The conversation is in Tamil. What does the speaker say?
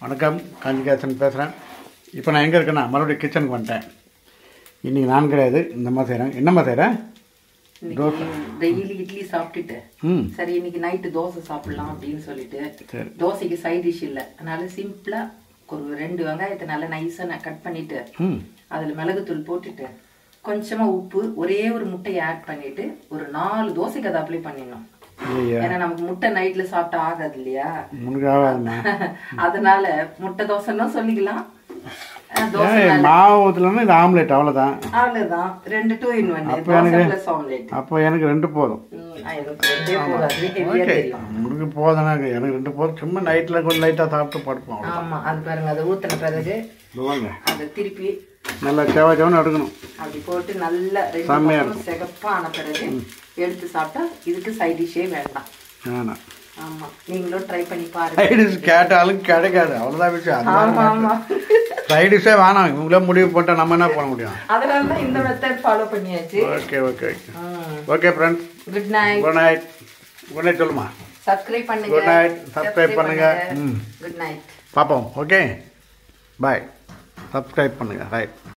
வணக்கம் காஞ்சிகாசன் பேசுகிறேன் இப்போ நான் எங்கே இருக்கேன்னா மறுபடியும் கிச்சனுக்கு வந்துட்டேன் இன்றைக்கி நான் கிடையாது இந்த மாதிரி செய்கிறேன் என்னம்மா செய்கிறேன் இன்னைக்கு டெய்லி இட்லி சாப்பிட்டுட்டு ம் சரி இன்னைக்கு நைட்டு தோசை சாப்பிடலாம் அப்படின்னு சொல்லிட்டு சரி தோசைக்கு சைட் டிஷ் இல்லை அதனால சிம்பிளா ஒரு ரெண்டு வெங்காயத்தை நல்லா நைஸா நான் கட் பண்ணிட்டு ம் அதுல மிளகுத்தூள் போட்டுட்டு கொஞ்சமா உப்பு ஒரே ஒரு முட்டையை ஆட் பண்ணிட்டு ஒரு நாலு தோசைக்கு அதை அப்ளை பண்ணிடணும் ஐயா ஏன்னா நமக்கு முட்டை நைட்ல சாப்பிட்டா ஆகாது இல்லையா முன்னுக்கு ஆகாதுண்ணா அதனால முட்டை தோசைன்னு சொல்லிக்கலாம் அஹ் தோசை ஏய் மாவு ஊற்றலன்னா இது ஆம்லேட் அவ்வளோதான் அவ்வளவுதான் ரெண்டு டூ இன் ஒன் அப்ப தோசை எனக்கு- பிளஸ் ஆம்லேட் அப்போ எனக்கு ரெண்டு போதும் எனக்கு ரெண்டே போதாது ஹெவியா ஓகே தெரியும் முன்னுக்கு போதும்னா எனக்கு ரெண்டு போதும் சும்மா நைட்டில் கொஞ்சம் லைட்டாக சாப்பிட்டு படுப்போம் அவ்வளோ ஆமா அது பாருங்க அதை ஊத்தின பிறகு சொல்லுவாங்க அதை திருப்பி நல்லா செவ செவன்னு எடுக்கணும் அப்படி போட்டு நல்லா ரெண்டு செம்மையா பக்கமும் சிகப்பா ஆன பிறகு எடுத்து சாப்பிட்டா இதுக்கு சைட் டிஷ்ஷே வேண்டாம் வேணாம் ஆமா நீங்களும் ட்ரை பண்ணி பாருங்க சைடிஷ் கேட்டாலும் கிடைக்காது அவ்வளோதான் விஷயம் ஆமா ஆமா சைடிஷே வேணாம் இவங்களே முடிவு பண்ணிட்டா நம்ம என்ன பண்ண முடியும் அதனால தான் இந்த மெத்தட் ஃபாலோ பண்ணியாச்சு okay okay okay okay friends good night good night good night சொல்லுமா சப்ஸ்கிரைப் பண்ணுங்க Good night. Subscribe பண்ணுங்க. ம். குட் நைட் பார்ப்போம் ஓகே பாய் சப்ஸ்கிரைப் பண்ணுங்கள் ரைட்